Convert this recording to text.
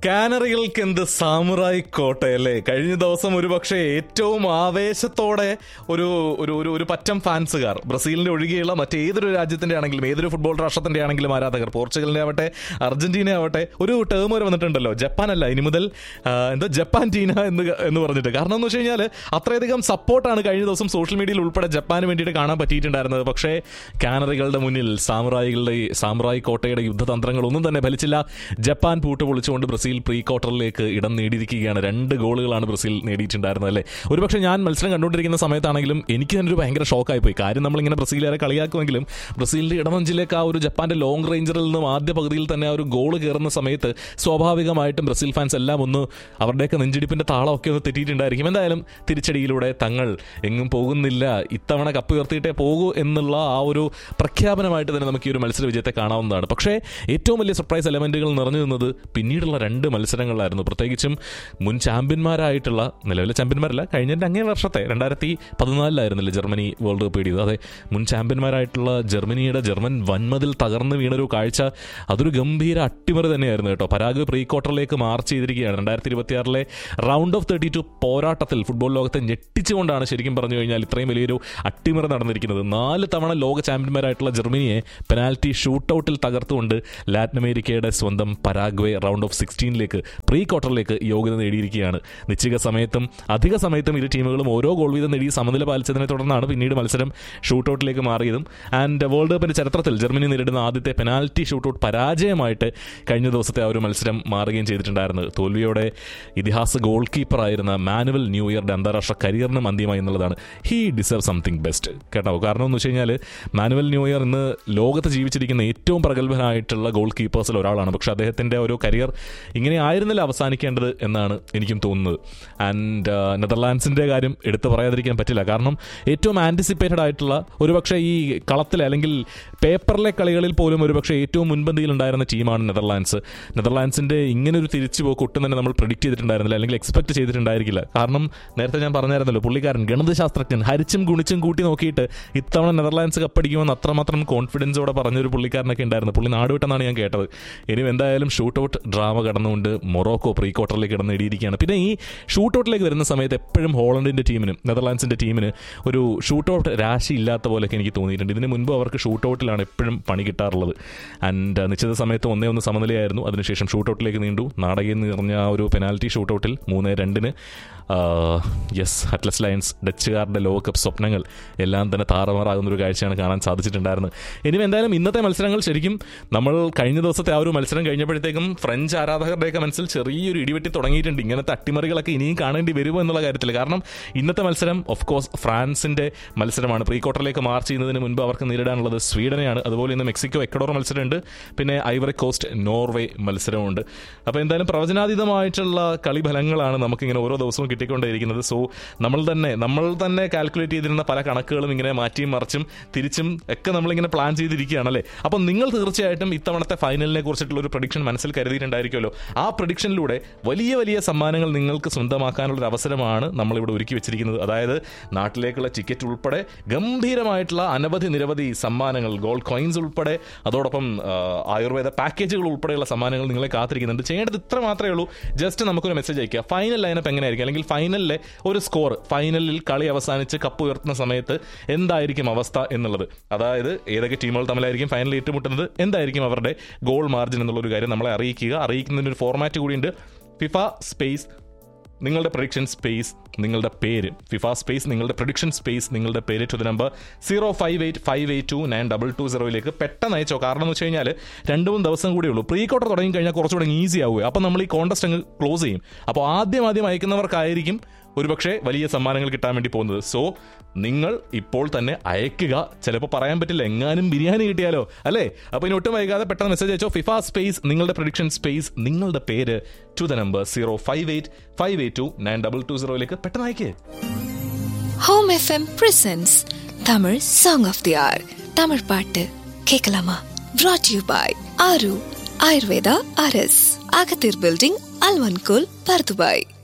കാനറികൾക്ക് എന്ത് സാമുറായി കോട്ടയല്ലേ കഴിഞ്ഞ ദിവസം ഒരു പക്ഷേ ഏറ്റവും ആവേശത്തോടെ ഒരു ഒരു ഒരു ഒരു പറ്റം ഫാൻസുകാർ ബ്രസീലിന്റെ ഒഴികെയുള്ള മറ്റേതൊരു രാജ്യത്തിന്റെ ആണെങ്കിലും ഏതൊരു ഫുട്ബോൾ രാഷ്ട്രത്തിന്റെ ആണെങ്കിലും ആരാധകർ പോർച്ചുഗലിന്റെ ആവട്ടെ അർജന്റീന ആവട്ടെ ഒരു ടേം വരെ വന്നിട്ടുണ്ടല്ലോ ജപ്പാൻ അല്ല ഇനി മുതൽ ആ, എന്താ ജപ്പാൻ ടീന എന്ന് എന്ന് പറഞ്ഞിട്ട് കാരണം എന്ന് വെച്ച് കഴിഞ്ഞാൽ അത്രയധികം സപ്പോർട്ടാണ് കഴിഞ്ഞ ദിവസം സോഷ്യൽ മീഡിയയിൽ ഉൾപ്പെടെ ജപ്പാന് വേണ്ടിയിട്ട് കാണാൻ പറ്റിയിട്ടുണ്ടായിരുന്നത് പക്ഷേ കാനറികളുടെ മുന്നിൽ സാമുറായികളുടെ സാമുറായി കോട്ടയുടെ യുദ്ധതന്ത്രങ്ങളൊന്നും തന്നെ ഫലിച്ചില്ല ജപ്പാൻ പൂട്ട് പൊളിച്ചുകൊണ്ട് ബ്രസീൽ പ്രീ ക്വാർട്ടറിലേക്ക് ഇടം നേടിയിരിക്കുകയാണ് രണ്ട് ഗോളുകളാണ് ബ്രസീൽ നേടിയിട്ടുണ്ടായിരുന്നത് അല്ലേ ഒരുപക്ഷെ ഞാൻ മത്സരം കണ്ടുകൊണ്ടിരിക്കുന്ന സമയത്താണെങ്കിലും എനിക്ക് തന്നെ ഒരു ഭയങ്കര ഷോക്കായി പോയി കാര്യം നമ്മളിങ്ങനെ ബ്രസീലുകാരെ കളിയാക്കുമെങ്കിലും ബ്രസീലിന്റെ ഇടമഞ്ചിലേക്ക് ആ ഒരു ജപ്പാന്റെ ലോങ് റേഞ്ചറിൽ നിന്നും ആദ്യ പകുതിയിൽ തന്നെ ആ ഒരു ഗോൾ കയറുന്ന സമയത്ത് സ്വാഭാവികമായിട്ടും ബ്രസീൽ ഫാൻസ് എല്ലാം ഒന്ന് അവരുടെയൊക്കെ നെഞ്ചിടിപ്പിന്റെ താളമൊക്കെ ഒന്ന് തെറ്റിയിട്ടുണ്ടായിരിക്കും എന്തായാലും തിരിച്ചടിയിലൂടെ തങ്ങൾ എങ്ങും പോകുന്നില്ല ഇത്തവണ കപ്പ് ഉയർത്തിയിട്ടേ പോകൂ എന്നുള്ള ആ ഒരു പ്രഖ്യാപനമായിട്ട് തന്നെ നമുക്ക് ഈ ഒരു മത്സര വിജയത്തെ കാണാവുന്നതാണ് പക്ഷേ ഏറ്റവും വലിയ സർപ്രൈസ് എലമെന്റുകൾ നിറഞ്ഞു നിന്നത് പിന്നീടുള്ള രണ്ട് മത്സരങ്ങളിലായിരുന്നു പ്രത്യേകിച്ചും മുൻ ചാമ്പ്യന്മാരായിട്ടുള്ള നിലവിലെ ചാമ്പ്യന്മാരല്ല കഴിഞ്ഞ അങ്ങേ വർഷത്തെ രണ്ടായിരത്തി പതിനാലിലായിരുന്നില്ലേ ജർമ്മനി വേൾഡ് കപ്പ് നേടിയത് അതെ മുൻ ചാമ്പ്യന്മാരായിട്ടുള്ള ജർമ്മനിയുടെ ജർമ്മൻ വൻമതിൽ തകർന്നു വീണൊരു കാഴ്ച അതൊരു ഗംഭീര അട്ടിമറി തന്നെയായിരുന്നു കേട്ടോ പരാഗ് പ്രീ ക്വാർട്ടറിലേക്ക് മാർച്ച് ചെയ്തിരിക്കുകയാണ് രണ്ടായിരത്തി ഇരുപത്തിയാറിലെ റൗണ്ട് ഓഫ് തേർട്ടി ടു പോരാട്ടത്തിൽ ഫുട്ബോൾ ലോകത്തെ ഞെട്ടിച്ചുകൊണ്ടാണ് ശരിക്കും പറഞ്ഞു കഴിഞ്ഞാൽ ഇത്രയും വലിയൊരു അട്ടിമറി നടന്നിരിക്കുന്നത് നാല് തവണ ലോക ചാമ്പ്യന്മാരായിട്ടുള്ള ജർമ്മനിയെ പെനാൽറ്റി ഷൂട്ടൌട്ടിൽ തകർത്തുകൊണ്ട് ലാറ്റിൻ അമേരിക്കയുടെ സ്വന്തം പരാഗ്വേ റൗണ്ട് ഓഫ് സിക്സ്റ്റീനിലേക്ക് പ്രീ ക്വാർട്ടറിലേക്ക് യോഗ്യത നേടിയിരിക്കുകയാണ് നിശ്ചിത സമയത്തും അധിക സമയത്തും ഇരു ടീമുകളും ഓരോ ഗോൾ വീതം നേടി സമനില പാലിച്ചതിനെ തുടർന്നാണ് പിന്നീട് മത്സരം ഷൂട്ടൌട്ടിലേക്ക് മാറിയതും ആൻഡ് വേൾഡ് കപ്പിന്റെ ചരിത്രത്തിൽ ജർമ്മനി നേരിടുന്ന ആദ്യത്തെ പെനാൽറ്റി ഷൂട്ടൌട്ട് പരാജയമായിട്ട് കഴിഞ്ഞ ദിവസത്തെ ആ ഒരു മത്സരം മാറുകയും ചെയ്തിട്ടുണ്ടായിരുന്നത് തോൽവിയോടെ ഇതിഹാസ ഗോൾ കീപ്പറായിരുന്ന മാനുവൽ ന്യൂ ഇയറുടെ അന്താരാഷ്ട്ര കരിയറിനും അന്ത്യമായി എന്നുള്ളതാണ് ഹീ ഡിസർവ് സംതിങ് ബെസ്റ്റ് കേട്ടോ കാരണം എന്ന് വെച്ച് കഴിഞ്ഞാൽ മാനുവൽ ന്യൂ ഇയർ ഇന്ന് ലോകത്ത് ജീവിച്ചിരിക്കുന്ന ഏറ്റവും പ്രഗത്ഭനായിട്ടുള്ള ഗോൾ കീപ്പേഴ്സിൽ ഒരാളാണ് പക്ഷെ അദ്ദേഹത്തിന്റെ ഒരു കരിയർ ഇങ്ങനെ ആയിരുന്നില്ല അവസാനിക്കേണ്ടത് എന്നാണ് എനിക്കും തോന്നുന്നത് ആൻഡ് നെതർലാൻഡ്സിന്റെ കാര്യം എടുത്തു പറയാതിരിക്കാൻ പറ്റില്ല കാരണം ഏറ്റവും ആന്റിസിപ്പേറ്റഡ് ആയിട്ടുള്ള ഒരുപക്ഷെ ഈ കളത്തിലെ അല്ലെങ്കിൽ പേപ്പറിലെ കളികളിൽ പോലും ഒരുപക്ഷെ ഏറ്റവും മുൻപന്തിയിൽ ഉണ്ടായിരുന്ന ടീമാണ് നെതർലാൻഡ്സ് നെതർലാൻഡ്സിന്റെ ഇങ്ങനെ ഒരു തിരിച്ചുപോക്ക് ഒട്ടും തന്നെ നമ്മൾ പ്രഡിക്റ്റ് ചെയ്തിട്ടുണ്ടായിരുന്നില്ല അല്ലെങ്കിൽ എക്സ്പെക്ട് ചെയ്തിട്ടുണ്ടായിരിക്കില്ല കാരണം നേരത്തെ ഞാൻ പറഞ്ഞായിരുന്നല്ലോ പുള്ളിക്കാരൻ ഗണിതശാസ്ത്രജ്ഞൻ ഹരിച്ചും ഗുണിച്ചും കൂട്ടി നോക്കിയിട്ട് ഇത്തവണ നെതർലാൻഡ്സ് കപ്പടിക്കുമെന്ന് അത്രമാത്രം കോൺഫിഡൻസോടെ പറഞ്ഞൊരു പുള്ളിക്കാരനൊക്കെ ഉണ്ടായിരുന്നു പുള്ളി നാടുവിട്ടെന്നാണ് ഞാൻ കേട്ടത് ഇനി എന്തായാലും ഷൂട്ട് ഔട്ട് ഡ്രാമ കടന്നുകൊണ്ട് മൊറോക്കോ പ്രീ ക്വാർട്ടറിലേക്ക് കടന്ന് നേടിയിരിക്കുകയാണ് പിന്നെ ഈ ഷൂട്ട് ഔട്ടിലേക്ക് വരുന്ന സമയത്ത് എപ്പോഴും ഹോളണ്ടിന്റെ ടീമിനും നെതർലാൻഡ്സിന്റെ ടീമിന് ഒരു ഷൂട്ട് ഔട്ട് രാശി ഇല്ലാത്ത പോലെയൊക്കെ എനിക്ക് തോന്നിയിട്ടുണ്ട് ഇതിന് മുൻപ് അവർക്ക് ഷൂട്ട് ഔട്ടിലാണ് എപ്പോഴും പണി കിട്ടാറുള്ളത് ആൻഡ് നിശ്ചിത സമയത്ത് ഒന്നേ ഒന്ന് സമനിലയായിരുന്നു അതിനുശേഷം ഷൂട്ട് ഔട്ടിലേക്ക് നീണ്ടു നാടകയിൽ നിറഞ്ഞ ആ ഒരു പെനാൽറ്റി ഷൂട്ട് ഔട്ടിൽ മൂന്ന് രണ്ടിന് യെസ് അറ്റ്ലസ് ലയൻസ് ഡച്ചുകാരുടെ ലോകകപ്പ് സ്വപ്നങ്ങൾ എല്ലാം തന്നെ താറുമാറാകുന്ന ഒരു കാഴ്ചയാണ് കാണാൻ സാധിച്ചിട്ടുണ്ടായിരുന്നത് ഇനി എന്തായാലും ഇന്നത്തെ മത്സരങ്ങൾ ശരിക്കും നമ്മൾ കഴിഞ്ഞ ദിവസത്തെ ആ ഒരു മത്സരം കഴിഞ്ഞപ്പോഴത്തേക്കും ഫ്രഞ്ച് ആരാധകരുടെയൊക്കെ മനസ്സിൽ ചെറിയൊരു ഇടിവെട്ടി തുടങ്ങിയിട്ടുണ്ട് ഇങ്ങനത്തെ അട്ടിമറികളൊക്കെ ഇനിയും കാണേണ്ടി വരുമോ എന്നുള്ള കാര്യത്തിൽ കാരണം ഇന്നത്തെ മത്സരം ഓഫ് കോഴ്സ് ഫ്രാൻസിന്റെ മത്സരമാണ് പ്രീ ക്വാർട്ടറിലേക്ക് മാർച്ച് ചെയ്യുന്നതിന് മുൻപ് അവർക്ക് നേരിടാനുള്ളത് സ്വീഡനെയാണ് അതുപോലെ ഇന്ന് മെക്സിക്കോ എക്കഡോർ മത്സരമുണ്ട് പിന്നെ ഐവറി കോസ്റ്റ് നോർവേ മത്സരമുണ്ട് അപ്പോൾ എന്തായാലും പ്രവചനാതീതമായിട്ടുള്ള കളിഫലങ്ങളാണ് നമുക്കിങ്ങനെ ഓരോ ദിവസവും കിട്ടിക്കൊണ്ടേയിരിക്കുന്നത് സോ നമ്മൾ തന്നെ നമ്മൾ തന്നെ കാൽക്കുലേറ്റ് ചെയ്തിരുന്ന പല കണക്കുകളും ഇങ്ങനെ മാറ്റിയും മറിച്ചും തിരിച്ചും ഒക്കെ നമ്മളിങ്ങനെ പ്ലാൻ ചെയ്തിരിക്കുകയാണല്ലേ അപ്പോൾ നിങ്ങൾ തീർച്ചയായിട്ടും ഇത്തവണത്തെ ഫൈനലിനെ കുറിച്ചിട്ടുള്ള ഒരു പ്രഡിക്ഷൻ മനസ്സിൽ കരുതിയിട്ടുണ്ടായിരിക്കുമല്ലോ ആ പ്രഡിക്ഷനിലൂടെ വലിയ വലിയ സമ്മാനങ്ങൾ നിങ്ങൾക്ക് സ്വന്തമാക്കാനുള്ള ഒരു അവസരമാണ് നമ്മളിവിടെ ഒരുക്കി വെച്ചിരിക്കുന്നത് അതായത് നാട്ടിലേക്കുള്ള ടിക്കറ്റ് ഉൾപ്പെടെ ഗംഭീരമായിട്ടുള്ള അനവധി നിരവധി സമ്മാനങ്ങൾ ഗോൾഡ് കോയിൻസ് ഉൾപ്പെടെ അതോടൊപ്പം ആ, ആയുർവേദ പാക്കേജുകൾ ഉൾപ്പെടെയുള്ള സമ്മാനങ്ങൾ നിങ്ങളെ കാത്തിരിക്കുന്നുണ്ട് ചെയ്യേണ്ടത് ഇത്ര മാത്രമേ ഉള്ളൂ ജസ്റ്റ് നമുക്കൊരു മെസ്സേജ് അയക്കുക ഫൈനൽ ലൈനപ്പ് എങ്ങനെയായിരിക്കും അല്ലെങ്കിൽ ഫൈനലിലെ ഒരു സ്കോർ ഫൈനലിൽ കളി അവസാനിച്ച് കപ്പ് ഉയർത്തുന്ന സമയത്ത് എന്തായിരിക്കും അവസ്ഥ എന്നുള്ളത് അതായത് ഏതൊക്കെ ടീമുകൾ തമ്മിലായിരിക്കും ഫൈനലിൽ ഏറ്റുമുട്ടുന്നത് എന്തായിരിക്കും അവരുടെ ഗോൾ മാർജിൻ എന്നുള്ളൊരു കാര്യം നമ്മളെ അറിയിക്കുക അറിയിക്കുന്നതിന് ഒരു ഫോർമാറ്റ് കൂടിയുണ്ട് ഫിഫ സ്പേസ് നിങ്ങളുടെ പ്രൊഡിക്ഷൻ സ്പേസ് നിങ്ങളുടെ പേര് ഫിഫ സ്പേസ് നിങ്ങളുടെ പ്രൊഡിക്ഷൻ സ്പേസ് നിങ്ങളുടെ പേര് to the number zero five eight five eight two nine double two സീറോയിലേക്ക് പെട്ടെന്ന് അയച്ചോ കാരണം എന്ന് വെച്ച് കഴിഞ്ഞാൽ രണ്ട് മൂന്ന് ദിവസം കൂടി ഉള്ളൂ പ്രീ ക്വാർട്ടർ തുടങ്ങി കഴിഞ്ഞാൽ കുറച്ചുകൂടെ ഈസി ആവുക അപ്പോൾ നമ്മൾ ഈ കോൺടെസ്റ്റ് അങ്ങ് ക്ലോസ് ചെയ്യും അപ്പോൾ ആദ്യം ആദ്യം അയക്കുന്നവർക്കായിരിക്കും ഒരുപക്ഷെ വലിയ സമ്മാനങ്ങൾ കിട്ടാൻ വേണ്ടി പോകുന്നത് സോ നിങ്ങൾ ഇപ്പോൾ തന്നെ അയക്കുക ചിലപ്പോൾ പറയാൻ പറ്റില്ല എങ്ങാനും ബിരിയാണി കിട്ടിയാലോ അല്ലേ അപ്പോൾ ഇനി ഒട്ടും വൈകാതെ പെട്ടെന്ന് മെസ്സേജ് അയച്ചോ ഫിഫ സ്പേസ് നിങ്ങളുടെ പ്രൊഡിക്ഷൻ സ്പേസ് നിങ്ങളുടെ പേര് to the number zero five eight five eight two nine double two സീറോയിലേക്ക് പെട്ടെന്ന് അയക്കേ home FM presents Tamil song of the hour Tamil பாட்டு கேட்கலாமா brought you by Aaru Ayurveda RS அகத்தீர் பில்டிங் அல்வன்கோல் பர்துபாய்